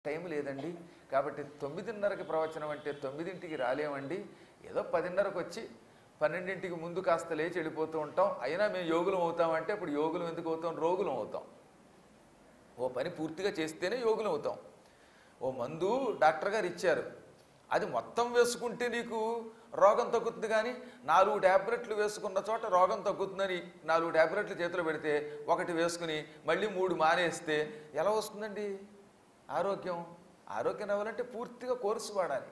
Time లేదండి కాబట్టి తొమ్మిదిన్నరకి ప్రవచనం అంటే తొమ్మిదింటికి రాలేమండి ఏదో పదిన్నరకు వచ్చి పన్నెండింటికి ముందు కాస్త లేచి వెళ్ళిపోతూ ఉంటాం అయినా మేము యోగులం అవుతామంటే ఇప్పుడు యోగులం ఎందుకు అవుతాం రోగులం అవుతాం ఓ పని పూర్తిగా చేస్తేనే యోగులం అవుతాం ఓ మందు డాక్టర్ గారు ఇచ్చారు అది మొత్తం వేసుకుంటే నీకు రోగం తగ్గుతుంది కానీ నాలుగు ట్యాబ్లెట్లు వేసుకున్న చోట రోగం తగ్గుతుందని నాలుగు ట్యాబ్లెట్లు చేతిలో పెడితే ఒకటి వేసుకుని మళ్ళీ మూడు మానేస్తే ఎలా వస్తుందండి ఆరోగ్యం ఆరోగ్యం రావాలంటే పూర్తిగా కోర్సు వాడాలి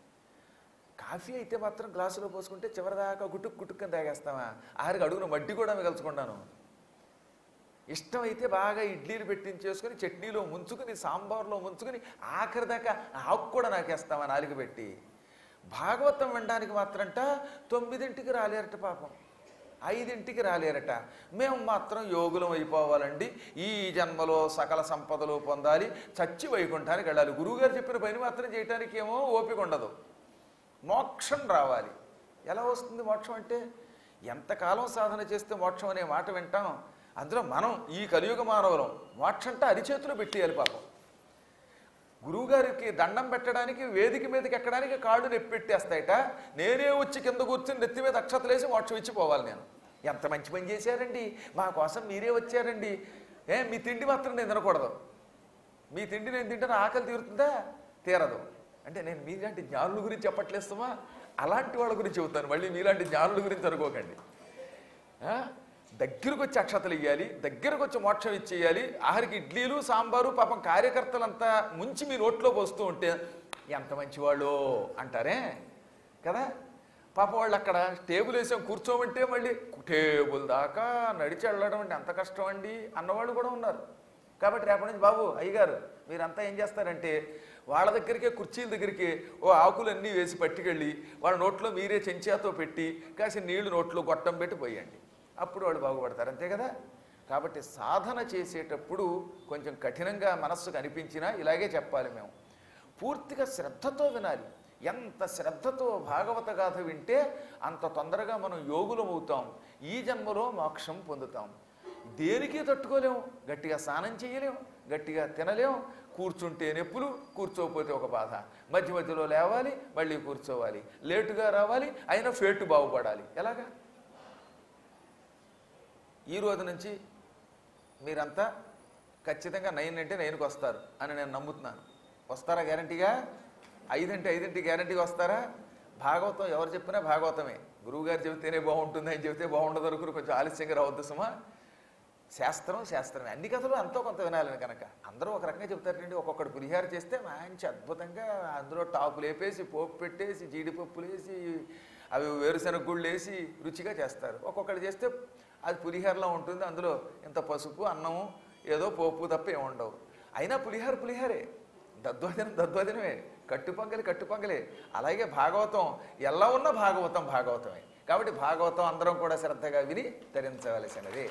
కాఫీ అయితే మాత్రం గ్లాసులో పోసుకుంటే చివరిదాకా గుటుక్ గుటుక్కని తాగేస్తామా ఆరికి అడుగున మడ్డి కూడా మిగల్చుకున్నాను ఇష్టమైతే బాగా ఇడ్లీలు పెట్టించేసుకుని చట్నీలో ముంచుకుని సాంబార్లో ముంచుకుని ఆఖరి దాకా ఆకు కూడా నాకేస్తామా నాలుగు పెట్టి భాగవతం వినడానికి మాత్రంట తొమ్మిదింటికి రాలేరట పాపం ఐదింటికి రాలేరట మేము మాత్రం యోగులం అయిపోవాలండి ఈ జన్మలో సకల సంపదలు పొందాలి చచ్చి వైకుంఠానికి వెళ్ళాలి గురువుగారు చెప్పిన పని మాత్రం చేయటానికి ఏమో ఓపిక ఉండదు మోక్షం రావాలి ఎలా వస్తుంది మోక్షం అంటే ఎంతకాలం సాధన చేస్తే మోక్షం అనే మాట వింటాం అందులో మనం ఈ కలియుగ మానవులం మోక్షం అంటే అరిచేతిలో పెట్టేయాలి పాపం గురువుగారికి దండం పెట్టడానికి వేదిక మీదకి ఎక్కడానికి కాళ్ళు నెప్పెట్టేస్తాయట నేనే వచ్చి కింద కూర్చుని నెత్తి మీద అక్షతలేసి మోక్షం ఇచ్చి పోవాలి నేను ఎంత మంచి పని చేశారండి మా కోసం మీరే వచ్చారండి ఏ మీ తిండి మాత్రం నేను తినకూడదు మీ తిండి నేను తింటాను ఆకలి తీరుతుందా తీరదు అంటే నేను మీలాంటి జ్ఞానుల గురించి చెప్పట్లేస్తామా అలాంటి వాళ్ళ గురించి చెబుతాను మళ్ళీ మీలాంటి జ్ఞానుల గురించి అనుకోకండి ఆ? దగ్గరకు వచ్చి అక్షతలు ఇవ్వాలి దగ్గరకు వచ్చి మోక్షం ఇచ్చేయాలి ఆఖరికి ఇడ్లీలు సాంబారు పాపం కార్యకర్తలంతా ముంచి మీ నోట్లో పోస్తూ ఉంటే ఎంత మంచివాళ్ళు అంటారే కదా పాపం వాళ్ళు అక్కడ టేబుల్ వేసాం కూర్చోమంటే మళ్ళీ టేబుల్ దాకా నడిచి వెళ్ళడం అంటే ఎంత కష్టం అండి అన్నవాళ్ళు కూడా ఉన్నారు కాబట్టి రేపటి నుంచి బాబు అయ్యగారు మీరంతా ఏం చేస్తారంటే వాళ్ళ దగ్గరికే కుర్చీల దగ్గరికి ఓ ఆకులన్నీ వేసి పట్టుకెళ్ళి వాళ్ళ నోట్లో మీరే చెంచాతో పెట్టి కాసి నీళ్లు నోట్లో గొట్టం పెట్టి పోయండి అప్పుడు వాళ్ళు బాగుపడతారు అంతే కదా కాబట్టి సాధన చేసేటప్పుడు కొంచెం కఠినంగా మనస్సుకు అనిపించినా ఇలాగే చెప్పాలి మేము పూర్తిగా శ్రద్ధతో వినాలి ఎంత శ్రద్ధతో భాగవత గాథ వింటే అంత తొందరగా మనం యోగులం అవుతాం ఈ జన్మలో మోక్షం పొందుతాం దేనికి తట్టుకోలేము గట్టిగా స్నానం చేయలేం గట్టిగా తినలేం కూర్చుంటే నొప్పులు కూర్చోకపోతే ఒక బాధ మధ్య మధ్యలో లేవాలి మళ్ళీ కూర్చోవాలి లేటుగా రావాలి అయినా ఫేటు బాగుపడాలి ఎలాగా ఈ రోజు నుంచి మీరంతా ఖచ్చితంగా నైన్ అంటే నైన్కి వస్తారు అని నేను నమ్ముతున్నాను వస్తారా గ్యారంటీగా ఐదంటే ఐదింటి గ్యారంటీగా వస్తారా భాగవతం ఎవరు చెప్పినా భాగవతమే గురువుగారు చెబితేనే బాగుంటుంది అని చెబితే బాగుండదు అనుకుని కొంచెం ఆలస్యంగా రావద్దు సుమా శాస్త్రం శాస్త్రమే అన్ని కథలు ఎంతో కొంత వినాలని కనుక అందరూ ఒక రకంగా చెప్తారండి ఒక్కొక్కటి పులిహార చేస్తే మంచి అద్భుతంగా అందులో టాపులు వేపేసి పోపు పెట్టేసి జీడిపప్పులు వేసి అవి వేరుశనగ గుళ్ళు వేసి రుచిగా చేస్తారు ఒక్కొక్కటి చేస్తే అది పులిహారలా ఉంటుంది అందులో ఇంత పసుపు అన్నము ఏదో పోపు తప్ప ఏమి ఉండవు అయినా పులిహార పులిహారే దద్వాదినం దద్వాదినమే కట్టుపొంగలి కట్టుపొంగలే అలాగే భాగవతం ఎలా ఉన్న భాగవతం భాగవతమే కాబట్టి భాగవతం అందరం కూడా శ్రద్ధగా విని ధరించవలసినదే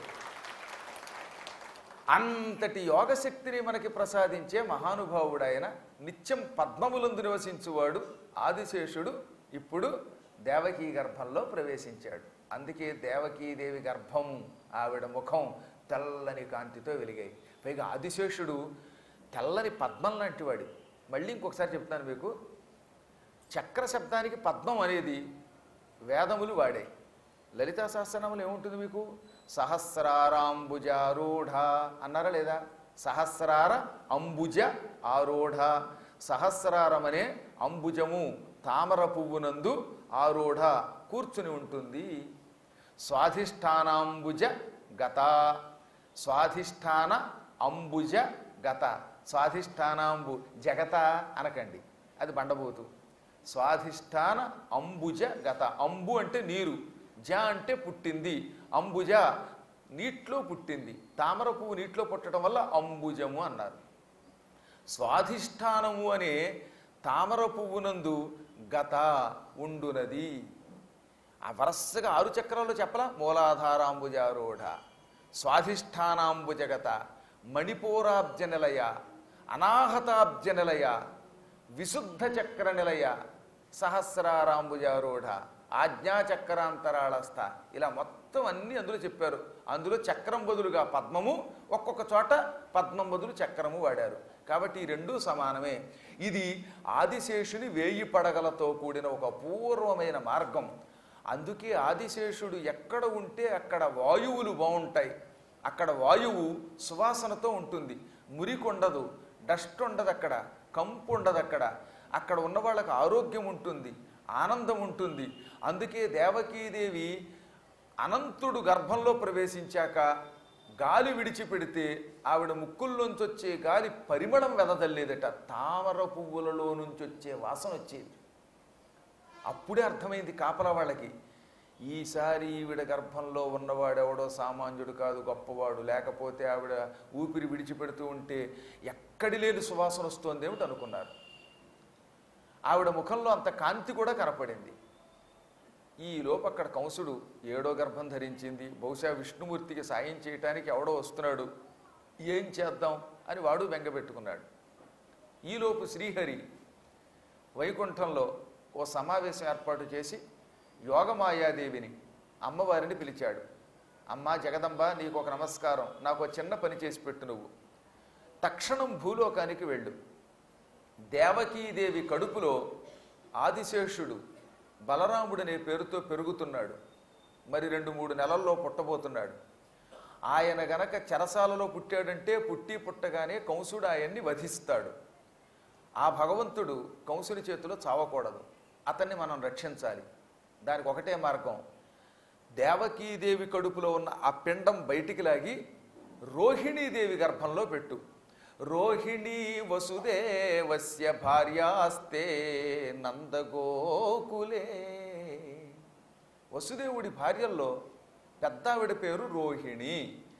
అంతటి యోగశక్తిని మనకి ప్రసాదించే మహానుభావుడు ఆయన నిత్యం పద్మములందు నివసించువాడు ఆదిశేషుడు ఇప్పుడు దేవకీ గర్భంలో ప్రవేశించాడు అందుకే దేవకీదేవి గర్భం ఆవిడ ముఖం తెల్లని కాంతితో వెలిగాయి పైగా ఆదిశేషుడు తెల్లని పద్మం లాంటి వాడు మళ్ళీ ఇంకొకసారి చెప్తాను మీకు చక్ర శబ్దానికి పద్మం అనేది వేదములు వాడాయి లలితా సహస్రనామంలో ఏముంటుంది మీకు సహస్రారాంబుజారూఢ అన్నారా లేదా సహస్రార అంబుజ ఆరూఢ సహస్రారం అనే అంబుజము తామర పువ్వునందు ఆరూఢ కూర్చుని ఉంటుంది స్వాధిష్టానాంబుజ గత స్వాధిష్టాన అంబుజ గత స్వాధిష్టానాంబు జగత అనకండి అది బండబోతు స్వాధిష్టాన అంబుజ గత అంబు అంటే నీరు జ అంటే పుట్టింది అంబుజ నీటిలో పుట్టింది తామర పువ్వు నీటిలో పుట్టడం వల్ల అంబుజము అన్నారు స్వాధిష్టానము అనే తామర పువ్వునందు గత ఉండునది ఆ వరసగా ఆరు చక్రాల్లో చెప్పలా మూలాధారాంబుజారూఢ స్వాధిష్టానాంబుజగత మణిపూరాబ్జ నిలయ అనాహతాబ్జ నిలయ విశుద్ధ చక్ర నిలయ సహస్రారాంబుజారూఢ ఆజ్ఞాచక్రాంతరాళస్థ ఇలా మొత్తం అన్ని అందులో చెప్పారు అందులో చక్రం బదులుగా పద్మము ఒక్కొక్క చోట పద్మం బదులు చక్రము వాడారు కాబట్టి ఈ రెండూ సమానమే ఇది ఆదిశేషుని వేయి పడగలతో కూడిన ఒక అపూర్వమైన మార్గం అందుకే ఆదిశేషుడు ఎక్కడ ఉంటే అక్కడ వాయువులు బాగుంటాయి అక్కడ వాయువు సువాసనతో ఉంటుంది మురికి ఉండదు డస్ట్ ఉండదు అక్కడ కంపు ఉండదు అక్కడ అక్కడ ఉన్న వాళ్ళకి ఆరోగ్యం ఉంటుంది ఆనందం ఉంటుంది అందుకే దేవకీదేవి అనంతుడు గర్భంలో ప్రవేశించాక గాలి విడిచిపెడితే ఆవిడ ముక్కుల్లోంచి వచ్చే గాలి పరిమళం వెదజల్లేదట తామర పువ్వులలో నుంచి వచ్చే వాసన వచ్చేది అప్పుడే అర్థమైంది కాపల వాళ్ళకి ఈసారి ఈవిడ గర్భంలో ఉన్నవాడెవడో సామాన్యుడు కాదు గొప్పవాడు లేకపోతే ఆవిడ ఊపిరి విడిచిపెడుతూ ఉంటే ఎక్కడి లేని సువాసన వస్తోంది ఏమిటి అనుకున్నారు ఆవిడ ముఖంలో అంత కాంతి కూడా కనపడింది ఈ లోపు అక్కడ కంసుడు ఏడో గర్భం ధరించింది బహుశా విష్ణుమూర్తికి సాయం చేయటానికి ఎవడో వస్తున్నాడు ఏం చేద్దాం అని వాడు బెంగపెట్టుకున్నాడు ఈలోపు శ్రీహరి వైకుంఠంలో ఓ సమావేశం ఏర్పాటు చేసి యోగమాయాదేవిని అమ్మవారిని పిలిచాడు అమ్మా జగదంబ నీకు ఒక నమస్కారం నాకు ఒక చిన్న పని చేసి పెట్టు నువ్వు తక్షణం భూలోకానికి వెళ్ళు దేవకీదేవి కడుపులో ఆదిశేషుడు బలరాముడనే పేరుతో పెరుగుతున్నాడు మరి రెండు మూడు నెలల్లో పుట్టబోతున్నాడు ఆయన గనక చెరసాలలో పుట్టాడంటే పుట్టి పుట్టగానే కంసుడు ఆయన్ని వధిస్తాడు ఆ భగవంతుడు కంసుని చేతిలో చావకూడదు అతన్ని మనం రక్షించాలి దానికి ఒకటే మార్గం దేవకీదేవి కడుపులో ఉన్న ఆ పిండం బయటికి లాగి రోహిణీదేవి గర్భంలో పెట్టు రోహిణీ వసుదేవస్య భార్యాస్తే నందగోకులే వసుదేవుడి భార్యల్లో పెద్దావిడ పేరు రోహిణి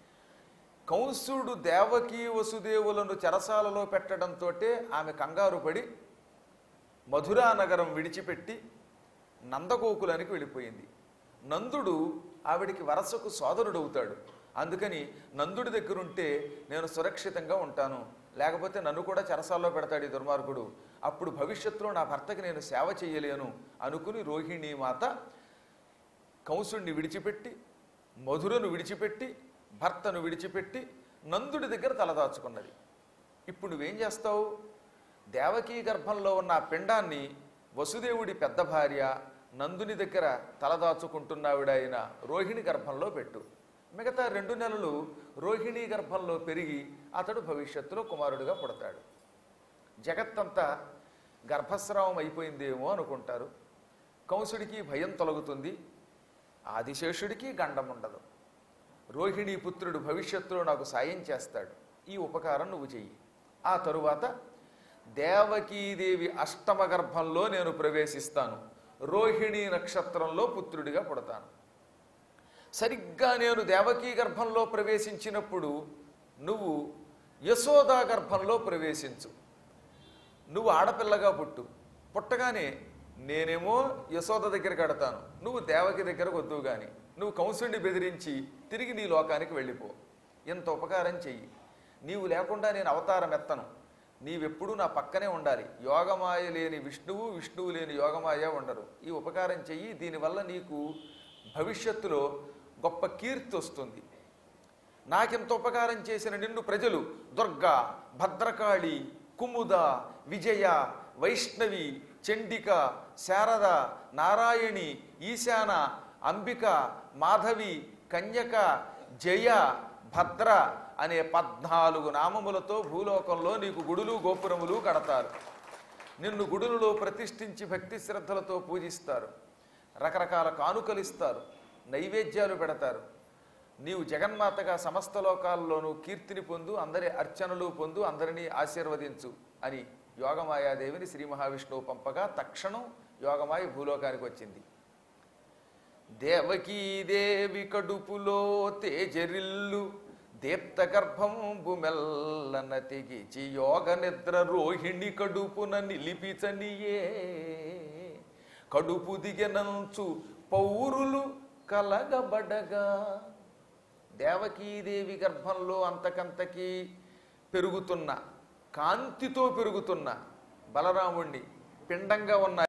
కంసుడు దేవకీ వసుదేవులను చెరసాలలో పెట్టడంతో ఆమె కంగారు పడి మధురా నగరం విడిచిపెట్టి నందగోకులానికి వెళ్ళిపోయింది నందుడు ఆవిడికి వరసకు సోదరుడవుతాడు అందుకని నందుడి దగ్గరుంటే నేను సురక్షితంగా ఉంటాను లేకపోతే నన్ను కూడా చెరసాల్లో పెడతాడు ఈ దుర్మార్గుడు అప్పుడు భవిష్యత్తులో నా భర్తకి నేను సేవ చేయలేను అనుకుని రోహిణీ మాత కంసుడిని విడిచిపెట్టి మధురను విడిచిపెట్టి భర్తను విడిచిపెట్టి నందుడి దగ్గర తలదాచుకున్నది ఇప్పుడు నువ్వేం చేస్తావు దేవకీ గర్భంలో ఉన్న ఆ పిండాన్ని వసుదేవుడి పెద్ద భార్య నందుని దగ్గర తలదాచుకుంటున్నావిడ అయిన రోహిణి గర్భంలో పెట్టు మిగతా రెండు నెలలు రోహిణి గర్భంలో పెరిగి అతడు భవిష్యత్తులో కుమారుడిగా పుడతాడు జగత్తంతా గర్భస్రావం అయిపోయిందేమో అనుకుంటారు కంసుడికి భయం తొలగుతుంది ఆదిశేషుడికి గండం ఉండదు రోహిణీ పుత్రుడు భవిష్యత్తులో నాకు సాయం చేస్తాడు ఈ ఉపకారం నువ్వు చెయ్యి ఆ తరువాత దేవకీదేవి అష్టమ గర్భంలో నేను ప్రవేశిస్తాను రోహిణీ నక్షత్రంలో పుత్రుడిగా పుడతాను సరిగ్గా నేను దేవకీ గర్భంలో ప్రవేశించినప్పుడు నువ్వు యశోదా గర్భంలో ప్రవేశించు నువ్వు ఆడపిల్లగా పుట్టు పుట్టగానే నేనేమో యశోద దగ్గరికి కడతాను నువ్వు దేవకి దగ్గరకు వద్దు కానీ నువ్వు కంసుడిని బెదిరించి తిరిగి నీ లోకానికి వెళ్ళిపో ఇంత ఉపకారం చెయ్యి నీవు లేకుండా నేను అవతారం ఎత్తను నీవెప్పుడూ నా పక్కనే ఉండాలి యోగమాయ లేని విష్ణువు విష్ణువు లేని యోగమాయ ఉండరు ఈ ఉపకారం చెయ్యి దీనివల్ల నీకు భవిష్యత్తులో గొప్ప కీర్తి వస్తుంది నాకింత ఉపకారం చేసిన నిన్ను ప్రజలు దుర్గా భద్రకాళి కుముద విజయ వైష్ణవి చండిక శారద నారాయణి ఈశాన అంబిక మాధవి కన్యక జయ భద్ర అనే పద్నాలుగు నామములతో భూలోకంలో నీకు గుడులు గోపురములు కడతారు నిన్ను గుడులలో ప్రతిష్ఠించి భక్తి శ్రద్ధలతో పూజిస్తారు రకరకాల కానుకలు ఇస్తారు నైవేద్యాలు పెడతారు నీవు జగన్మాతగా సమస్త లోకాల్లోనూ కీర్తిని పొందు అందరి అర్చనలు పొందు అందరినీ ఆశీర్వదించు అని యోగమాయాదేవిని శ్రీ మహావిష్ణువు పంపగా తక్షణం యోగమాయ భూలోకానికి వచ్చింది దేవకీదేవి కడుపులో తేజరిల్లు దీప్త గర్భంబు మెల్లన తెగిచి యోగ నిద్ర రోహిణి కడుపున నిలిపిచనియే కడుపు దిగనంచు పౌరులు కలగబడగా దేవకీదేవి గర్భంలో అంతకంతకీ పెరుగుతున్న కాంతితో పెరుగుతున్న బలరాముణ్ణి పిండంగా ఉన్న